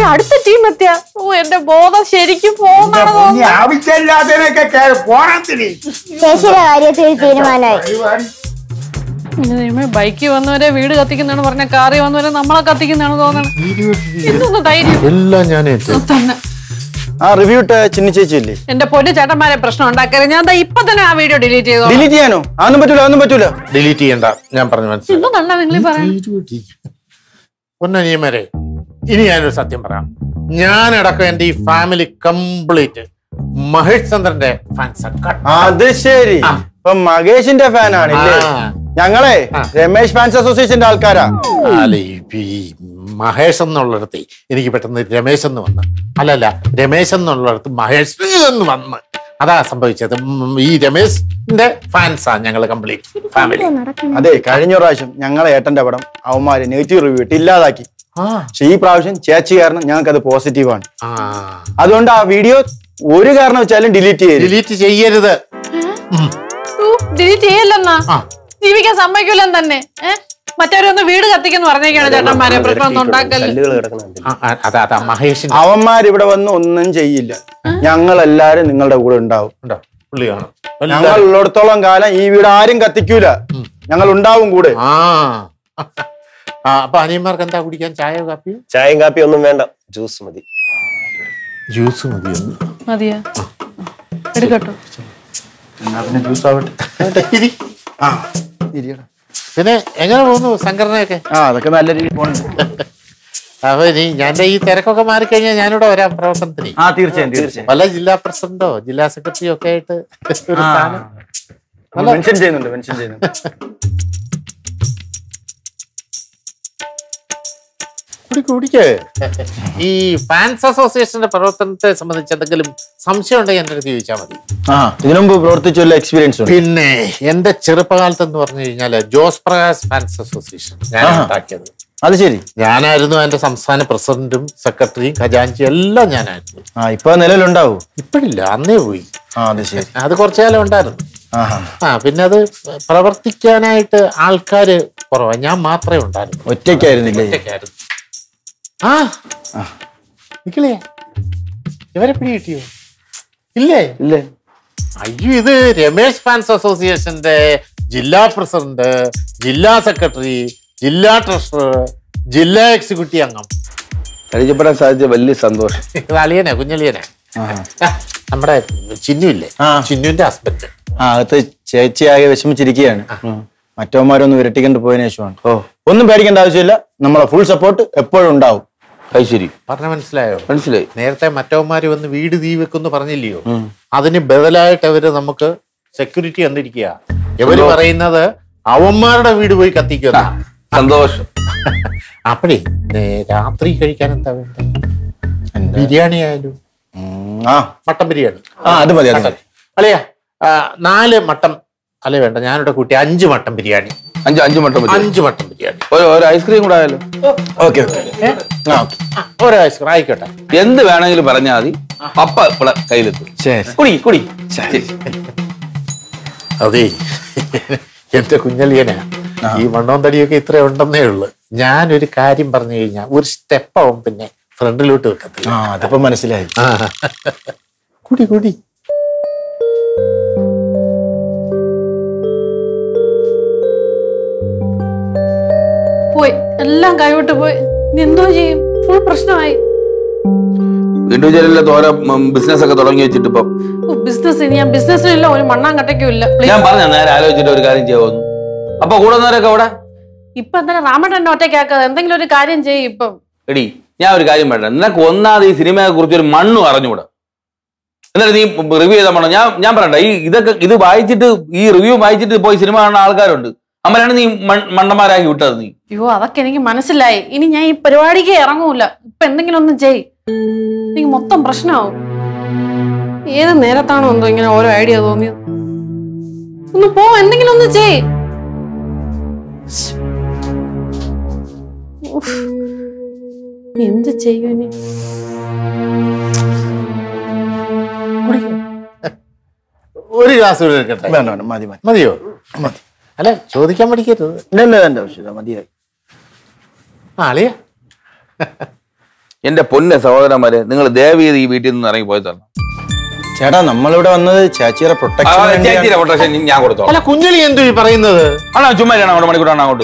അടുത്ത ടീം എത്തിയ ഓ എന്റെ ബോധം ശരിക്കും പോകുന്നാണ് ഇനി തോന്നുന്നത് ആവശ്യമില്ലാത്തതിനൊക്കെ കേ- പോണത്തിനി ചേച്ചിയുടെ കാര്യത്തിൽ ഒരു തീരുമാനമായി ബൈക്കിൽ വന്നവരെ വീട് കത്തിക്കുന്നതാണ് പറഞ്ഞ കാറിൽ വന്നവരെ നമ്മളെ കത്തിക്കുന്നതാണ് തോന്നണം എന്തൊന്ന് ധൈര്യം എല്ലാം ഞാൻ ഏറ്റു തന്നെ ആ റിവ്യൂ ഇട്ട ചിന്നി ചേച്ചി ഇല്ലേ എന്റെ പൊന്നു ചേട്ടന്മാരെ പ്രശ്നം ഉണ്ടാക്കരുത് ഞാൻ ദാ ഇപ്പൊ തന്നെ ആ വീഡിയോ ഡിലീറ്റ് ചെയ്തോ ഡിലീറ്റ് ചെയ്യാനോ അതൊന്നും പറ്റൂല അതൊന്നും പറ്റൂല ഡിലീറ്റ് ചെയ്യണ്ട ഞാൻ പറഞ്ഞു മനസ്സിലായി എന്തോ നല്ല നിങ്ങൾ പറയാൻ പൊന്നനിയമരെ ഇനി ഞാനൊരു സത്യം പറയാം ഞാനടക്കം എന്റെ ഈ ഫാമിലി കംപ്ലീറ്റ് മഹേഷ് ചന്ദ്രന്റെ ഫാൻസ് അത് ശരി ഇപ്പൊ മകേഷിന്റെ ഫാൻ ആണില്ലേ ആ. ഞങ്ങളെ ആ. രമേശ് ഫാൻസ് അസോസിയേഷന്റെ ആൾക്കാരാ അല്ല ഈ ഈ മഹേഷ് എന്നുള്ളിടത്ത് എനിക്ക് പെട്ടെന്ന് രമേശ് എന്ന് വന്ന് അല്ലല്ല രമേശ് എന്നുള്ളിടത്ത് മഹേഷ് എന്ന് വന്ന് അതാ സംഭവിച്ചത് ഉം, ഈ രമേശിന്റെ ഫാൻസാ ഞങ്ങൾ കംപ്ലീറ്റ് ഫാമിലി അതെ കഴിഞ്ഞ പ്രാവശ്യം ഞങ്ങളെ ഏട്ടന്റെ പടം അവന്മാര് നെഗറ്റീവ് റിവ്യൂ ഇട്ട് ഇല്ലാതാക്കി പക്ഷെ ഈ പ്രാവശ്യം ചേച്ചി കാരണം ഞങ്ങൾക്ക് അത് പോസിറ്റീവാണ് ആ അതുകൊണ്ട് ആ വീഡിയോ ഒരു കാരണം വെച്ചാലും ഡിലീറ്റ് ചെയ്ത് ഡിലീറ്റ് ചെയ്യരുത് ഡിലീറ്റ് ചെയ്യല്ലെന്നാ ആ. ജീവിക്കാൻ സമ്മതിക്കൂലെന്ന് തന്നെ ഏഹ് മറ്റവരൊന്ന് വീട് കത്തിക്കെന്ന് പറഞ്ഞേക്കാണ് ചേട്ടന്മാരെ പ്രശ്നം ഒന്നും ഉണ്ടാക്കല്ലേ കല്ലുകൾ കിടക്കുന്നുണ്ട് ആ, ആ, അതാ അതാ മഹേഷിന്റെ അവന്മാർ ഇവിടെ വന്ന് ഒന്നും ചെയ്യില്ല ഞങ്ങൾ എല്ലാരും നിങ്ങളുടെ കൂടെ ഉണ്ടാവും ഉണ്ടോ പുള്ളി കാണും ഞങ്ങൾ ഉള്ളിടത്തോളം കാലം ഈ വീട് ആരും കത്തിക്കൂല ഞങ്ങൾ ഉണ്ടാവും കൂടെ ആ ആ അപ്പൊ അനിയന്മാർക്ക് എന്താ കുടിക്കാൻ ചായയോ കാപ്പിയോ ചായയും കാപ്പിയും ഒന്നും വേണ്ട ജ്യൂസ് മതി ജ്യൂസ് മതിയൊന്ന് മതിയാ എടുക്കട്ടോ പിന്നെ ജ്യൂസ് ആവട്ടെ ഇരി. ആ ഇരിയടാ. പിന്നെ എങ്ങനെ പോകുന്നു സംഘടനയൊക്കെ ആ അതൊക്കെ നല്ല രീതിയിൽ പോകുന്നുണ്ട് അപ്പൊ ഇനി ഞാൻ ഈ തിരക്കൊക്കെ മാറിക്കഴിഞ്ഞാൽ ഞാനിവിടെ വരാം പ്രവർത്തനത്തിന് ആ തീർച്ചയായും തീർച്ചയായും വല്ല ജില്ലാ പ്രസിഡന്റോ ജില്ലാ സെക്രട്ടറിയോ ഒക്കെ ആയിട്ട് ഒരു സ്ഥാനം മെൻഷൻ ചെയ്യുന്നുണ്ട് മെൻഷൻ ചെയ്യുന്നുണ്ട് കുടി കുടിക്ക് ഈ ഫാൻസ് അസോസിയേഷന്റെ പ്രവർത്തനത്തെ സംബന്ധിച്ച് എന്തെങ്കിലും സംശയം ഉണ്ടെങ്കിൽ എന്റെ അടുത്ത് ചോദിച്ചാൽ മതി ആ ഇതിനു മുമ്പ് പ്രവർത്തിച്ച വല്ല എക്സ്പീരിയൻസ് ഉണ്ട് പിന്നെ എന്റെ ചെറുപ്പകാലത്ത് എന്ന് പറഞ്ഞു കഴിഞ്ഞാല് ജോസ് പ്രകാശ് ഫാൻസ് അസോസിയേഷൻ ഞാൻ ആഹാ. ഉണ്ടാക്കിയത് അത് ശരി ഞാനായിരുന്നു എന്റെ സംസ്ഥാന പ്രസിഡന്റും സെക്രട്ടറിയും ഖജാൻജിയും എല്ലാം ഞാനായിരുന്നു ആ ഇപ്പൊ നിലവിലുണ്ടാവൂ ഇപ്പോഴില്ല അന്നേ പോയി ആ അത് ശരി അത് കുറച്ചു കാലം ഉണ്ടായിരുന്നു ആഹാ ആ പിന്നെ അത് പ്രവർത്തിക്കാനായിട്ട് ആൾക്കാര് കുറവാ ഞാൻ മാത്രമേ ഉണ്ടായിരുന്നു ഒറ്റയ്ക്കായിരുന്നില്ലേ ഒറ്റയ്ക്കായിരുന്നു ആ നിക്കില്ലേ ഇവരെ പിടി കിട്ടിയോ ഇല്ലേ ഇല്ലേ അയ്യോ ഇത് രമേശ് ഫാൻസ് അസോസിയേഷന്റെ ജില്ലാ പ്രസിഡന്റ് ജില്ലാ സെക്രട്ടറി ജില്ലാ ട്രഷറർ ജില്ലാ എക്സിക്യൂട്ടീവ് അംഗം പരിചയപ്പെടാൻ സാധിച്ച വലിയ സന്തോഷം ഇത് അളിയനെ കുഞ്ഞളിയനെ ആഹാ. ആ, നമ്മുടെ ചിന്നു ഇല്ലേ ആ. ചിന്നുവിന്റെ ഹസ്ബൻഡ് ആ അകത്ത് ചേച്ചി ആകെ വിഷമിച്ചിരിക്കുകയാണ് മറ്റവന്മാരൊന്ന് വിരട്ടിക്കൊണ്ട് പോയതിനു ശേഷമാണ് ഓ ഒന്നും പേടിക്കേണ്ട ആവശ്യമില്ല നമ്മളെ ഫുൾ സപ്പോർട്ട് എപ്പോഴും ഉണ്ടാവും അത് ശരി പറഞ്ഞ മനസ്സിലായോ മനസ്സിലായി നേരത്തെ മറ്റവന്മാര് വന്ന് വീട് തീ വെക്കുന്നു പറഞ്ഞില്ലയോ അതിന് ബദലായിട്ട് അവര് നമുക്ക് സെക്യൂരിറ്റി തന്നിരിക്കുക ഇവര് പറയുന്നത് അവന്മാരുടെ വീട് പോയി കത്തിക്കുന്ന സന്തോഷം അപ്പഴേ ഏ, രാത്രി കഴിക്കാൻ എന്താ വേണ്ടത് ബിരിയാണി ആയാലും ഉം, ആ മട്ടൻ ബിരിയാണി ആ അത് മതി അത് മതി അല്ലയാ ആ, നാല് മട്ടൻ അല്ലേ വേണ്ട ഞാനിവിടെ കൂട്ടി അഞ്ച് മട്ടൻ ബിരിയാണി അഞ്ച് അഞ്ച് മട്ടം മതി അഞ്ച് മട്ടൻ ബിരിയാണി ഒരു ഒരു ഐസ്ക്രീം കൂടെ ആയാലോ ഓക്കെ ഓക്കെ ആ ഓക്കെ ആ, ഒരു ഐസ്ക്രീം ആയിക്കോട്ടെ എന്ത് വേണമെങ്കിലും പറഞ്ഞാൽ മതി പപ്പ ഇവിടെ കയ്യിലെത്തും ശരി കുടി കുടി ശരി അതെ എന്റെ കുഞ്ഞലിയനാ ഈ മണ്ണോം തടിയൊക്കെ ഇത്ര ഉണ്ടെന്നേ ഉള്ളു ഞാനൊരു കാര്യം പറഞ്ഞു കഴിഞ്ഞാൽ ഒരു സ്റ്റെപ്പ് ആവും പിന്നെ ഫ്രണ്ടിലോട്ട് വെക്കത്തില്ല ആ അതിപ്പോ മനസ്സിലായി ആ. കുടി കുടി പോയി എല്ലാം കൈവിട്ട് പോയി ഇനി എന്തോ ചെയ്യും ഫുൾ പ്രശ്നമായി ഇൻഡിവിജ്വലിലെ തോര ബിസിനസ് ഒക്കെ തുടങ്ങി വെച്ചിട്ട് ഇപ്പം ബിസിനസ് ഇനി ഞാൻ ബിസിനസ്സിനില്ല ഒരു മണ്ണാങ്കട്ടയ്ക്കും ഇല്ല ഞാൻ പ്ലീസ് പറഞ്ഞ നേരെ ആലോചിച്ചിട്ട് ഒരു കാര്യം ചെയ്യാവുന്നു അപ്പൊ കൂടുന്നവരൊക്കെ അവിടെ ഇപ്പൊ എന്താ രാമട്ടന്റെ ഒറ്റയ്ക്കാക്കാതെ എന്തെങ്കിലും ഒരു കാര്യം ചെയ്യും ഇപ്പം എടി ഞാൻ ഒരു കാര്യം പറയട്ടെ നിനക്ക് ഒന്നാമത് ഈ സിനിമയെ കുറിച്ച് ഒരു മണ്ണും അറിഞ്ഞൂടാ എന്നിട്ട് നീ റിവ്യൂ ചെയ്താൽ വേണം ഞാൻ ഞാൻ പറയട്ടെ ഈ ഇതൊക്കെ ഇത് വായിച്ചിട്ട് ഈ റിവ്യൂ വായിച്ചിട്ട് പോയി സിനിമ കാണുന്ന ആൾക്കാരുണ്ട് അമ്മരാണ് നീ മൺ- മണ്ടന്മാരാക്കി വിട്ടത് നീ അയ്യോ അതൊക്കെ എനിക്ക് മനസ്സിലായി ഇനി ഞാൻ ഈ പരിപാടിക്ക് ഇറങ്ങൂല ഇപ്പൊ എന്തെങ്കിലും ഒന്ന് ചെയ് എനിക്ക് മൊത്തം പ്രശ്നമാവും ഏത് നേരത്താണോ എന്തോ ഇങ്ങനെ ഓരോ ഐഡിയ തോന്നിയത് ഒന്ന് പോ എന്തെങ്കിലും ഒന്ന് ചെയ് ഉഫ്. ഇനി എന്ത് ചെയ്യും ഇനി ഒരു ഗ്ലാസ് കൂടി എടുക്കട്ടെ വേണ്ട വേണ്ട മതി മതി മതിയോ അല്ല ചോദിക്കാൻ പഠിക്കരുത് ഇല്ല ഇല്ല എന്റെ ആവശ്യമില്ല മതിയായി ആ അളിയ എന്റെ പൊന്നെ സഹോദരന്മാരെ നിങ്ങൾ ദയവീത് ഈ വീട്ടിൽ നിന്ന് ഇറങ്ങി പോയി തരണം ചേട്ടാ നമ്മളിവിടെ വന്നത് ചേച്ചിയുടെ ആ, പ്രൊട്ടക്ഷൻ ചേച്ചിയുടെ പ്രൊട്ടക്ഷൻ ഞാൻ കൊടുത്തോ അല്ല കുഞ്ഞളി എന്തു ഈ പറയുന്നത് ആണോ ചുമ്മാ ഇരിക്കണം അങ്ങോട്ട് മണിക്കൂറാണ് അങ്ങോട്ട്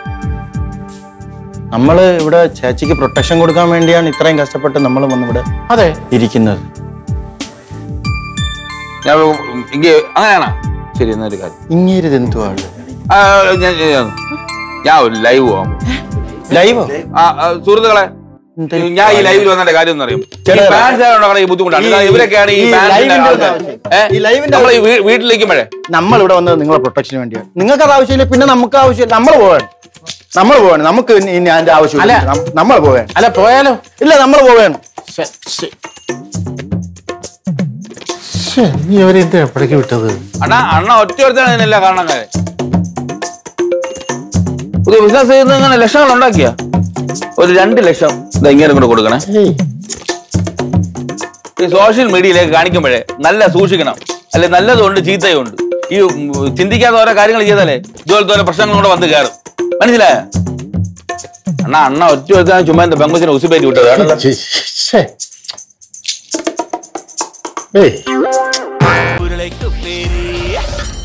നമ്മള് ഇവിടെ ചേച്ചിക്ക് പ്രൊട്ടക്ഷൻ കൊടുക്കാൻ വേണ്ടിയാണ് ഇത്രയും കഷ്ടപ്പെട്ട് നമ്മൾ വന്നിവിടെ അതെ ഇരിക്കുന്നത് ഞാൻ എനിക്ക് അങ്ങനെയാണോ ശരി എന്നൊരു കാര്യം ഇങ്ങേരിത് എന്തുവാണ് ആ, ഞാൻ ഞാൻ- ഞാൻ ഒരു ലൈവ് പോകാം ലൈവോ ആ, ആ, സുഹൃത്തുക്കളെ ഞാൻ ഈ ലൈവിൽ വന്നതിന്റെ കാര്യം ഒന്ന് അറിയും ചേട്ടാ, ഫാൻസ് ഈ ബുദ്ധിമുട്ടാണ് ഈ- കാരണം ഇവരൊക്കെയാണ് ഈ ഈ ഫാൻസിന്റെ ലൈവിന്റെ ആൾക്കാർ. ആവശ്യം. ഏ? ഈ ലൈവിന്റെ നമ്മൾ ഈ വീ- വീട്ടിലിരിക്കുമ്പോഴേ നമ്മളിവിടെ വന്നത് നിങ്ങളെ പ്രൊട്ടക്ഷന് വേണ്ടിയാണ് നിങ്ങൾക്ക് അത് ആവശ്യമില്ല പിന്നെ നമുക്ക് ആവശ്യമില്ല നമ്മൾ പോവാണ് നമ്മൾ പോവാണ് നമുക്ക് ഇനി ഇനി അതിന്റെ ആവശ്യമില്ല നമ്മൾ പോവാണ് അല്ല പോയാലോ ഇല്ല നമ്മൾ പോവാണ് ശ്ശെ, ശ്ശെ. ശ്ശെ, നീ അവരെന്താ എപ്പോഴേക്ക് വിട്ടത് അണ്ണാ അണ്ണ ഒറ്റ ഒരുത്താണ് ഇതിനെല്ലാം കാരണക്കാരെ പുതിയ ബിസിനസ് ചെയ്യുന്ന ഇങ്ങനെ ലക്ഷങ്ങൾ ഉണ്ടാക്കിയ ഒരു രണ്ട് ലക്ഷം ഇത് ഇങ്ങനെ കൂടെ കൊടുക്കണേ ഏയ്, ഈ സോഷ്യൽ മീഡിയയിലേക്ക് കാണിക്കുമ്പോഴേ നല്ല സൂക്ഷിക്കണം അല്ലെ നല്ലതുണ്ട് ചീത്തയുണ്ട് ഈ ഉം, ചിന്തിക്കാത്ത ഓരോ കാര്യങ്ങൾ ചെയ്താലേ ഇതുപോലത്തെ ഓരോ പ്രശ്നങ്ങൾ കൂടെ വന്ന് കയറും മനസ്സിലായ അണ്ണാ അണ്ണ ഒറ്റ ഒരുത്താണ് ചുമ്മാ എന്താ പെങ്കൊച്ചിനെ ഉസിപ്പേറ്റി വിട്ടത് കേട്ടോ. ശ്ശെ, ശ്ശെ. ഏയ് ഉരുളയ്ക്ക് പേര്